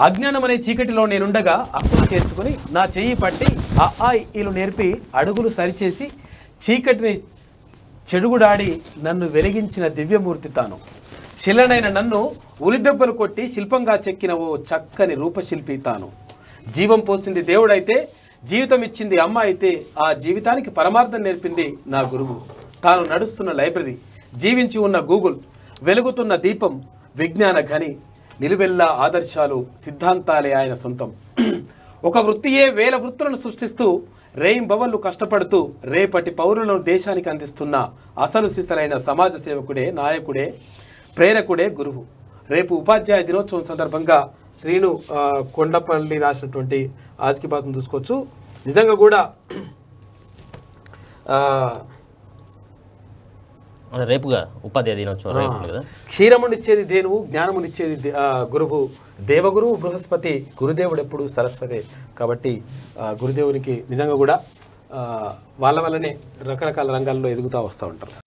అజ్ఞానం అనే చీకటిలో నేనుండగా అప్పులు చేర్చుకుని నా చెయ్యి పట్టి ఆ ఆ ఇలు నేర్పి అడుగులు సరిచేసి చీకటిని చెడుగుడాడి నన్ను వెలిగించిన దివ్యమూర్తి తాను శిలనైన నన్ను ఉలిదెబ్బలు కొట్టి శిల్పంగా చెక్కిన ఓ చక్కని రూపశిల్పి తాను జీవం పోసింది దేవుడైతే జీవితం ఇచ్చింది అమ్మ అయితే ఆ జీవితానికి పరమార్థం నేర్పింది నా గురువు తాను నడుస్తున్న లైబ్రరీ జీవించి ఉన్న గూగుల్ వెలుగుతున్న దీపం విజ్ఞాన ఘని నిలువెల్లా ఆదర్శాలు సిద్ధాంతాలే ఆయన సొంతం ఒక వృత్తియే వేల వృత్తులను సృష్టిస్తూ రేయింబవళ్ళు కష్టపడుతూ రేపటి పౌరులను దేశానికి అందిస్తున్న అసలు సిసలైన సమాజ సేవకుడే నాయకుడే ప్రేరకుడే గురువు రేపు ఉపాధ్యాయ దినోత్సవం సందర్భంగా శ్రీను ఆ, కొండపల్లి రాసినటువంటి ఆజ్కిబాత్ను చూసుకోవచ్చు నిజంగా కూడా ఆ, అంటే రేపుగా ఉపాధ్యాయ దినోత్సవం రేపు ఉంది కదా క్షీరమునిచ్చేది దేనువు జ్ఞానమునిచ్చేది దే- ఆ, గురువు దేవగురువు బృహస్పతి గురుదేవుడు ఎప్పుడు సరస్వతి కాబట్టి ఆ, గురుదేవునికి నిజంగా కూడా ఆ, వాళ్ళ వల్లనే రకరకాల రంగాల్లో ఎదుగుతూ వస్తూ ఉంటారు